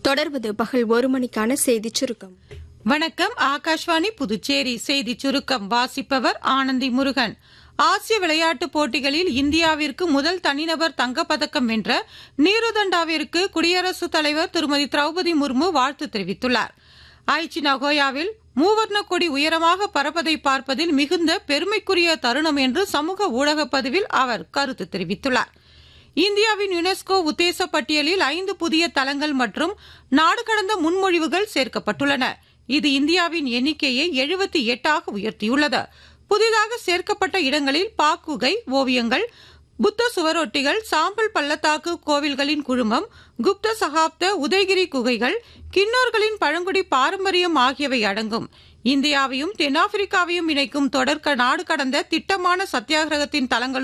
தொடர்வது பகல் ஒரு மணிக்கான செய்திச் சுருக்கம் வணக்கம் ஆகாஷ்வாணி புதுச்சேரி செய்தி சுருக்கம் வாசிப்பவர் ஆனந்தி முருகன் ஆசிய விளையாட்டுப் போட்டிகளில் இந்தியாவிற்கு முதல் தனிநபர் தங்கப்பதக்கம் வென்ற நீருதண்டாவிற்கு குடியரசுத் தலைவர் திருமதி திரௌபதி முர்மு வாழ்த்து தெரிவித்துள்ளார் ஐச்சி நகோயாவில் மூவர்ண கொடி உயரமாக பறப்பதை பார்ப்பதில் மிகுந்த பெருமைக்குரிய தருணம் என்று சமூக ஊடகப் பதிவில் அவர் கருத்து தெரிவித்துள்ளார் இந்தியாவின் யுனெஸ்கோ உத்தேச பட்டியலில் ஐந்து புதிய தலங்கள் மற்றும் நாடு கடந்த முன்மொழிவுகள் சேர்க்கப்பட்டுள்ளன இது இந்தியாவின் எண்ணிக்கையை எழுபத்தி எட்டாக உயர்த்தியுள்ளது புதிதாக சேர்க்கப்பட்ட இடங்களில் பாக்குகை ஓவியங்கள் புத்த சுவரொட்டிகள் சாம்பல் பள்ளத்தாக்கு கோவில்களின் குழுமம் குப்த சகாப்த உதயகிரி குகைகள் கின்னோர்களின் பழங்குடி பாரம்பரியம் ஆகியவை அடங்கும் இந்தியாவையும் தென்னாப்பிரிக்காவையும் இணைக்கும் தொடர்க்க நாடு கடந்த திட்டமான சத்தியாகிரகத்தின் தலங்களும்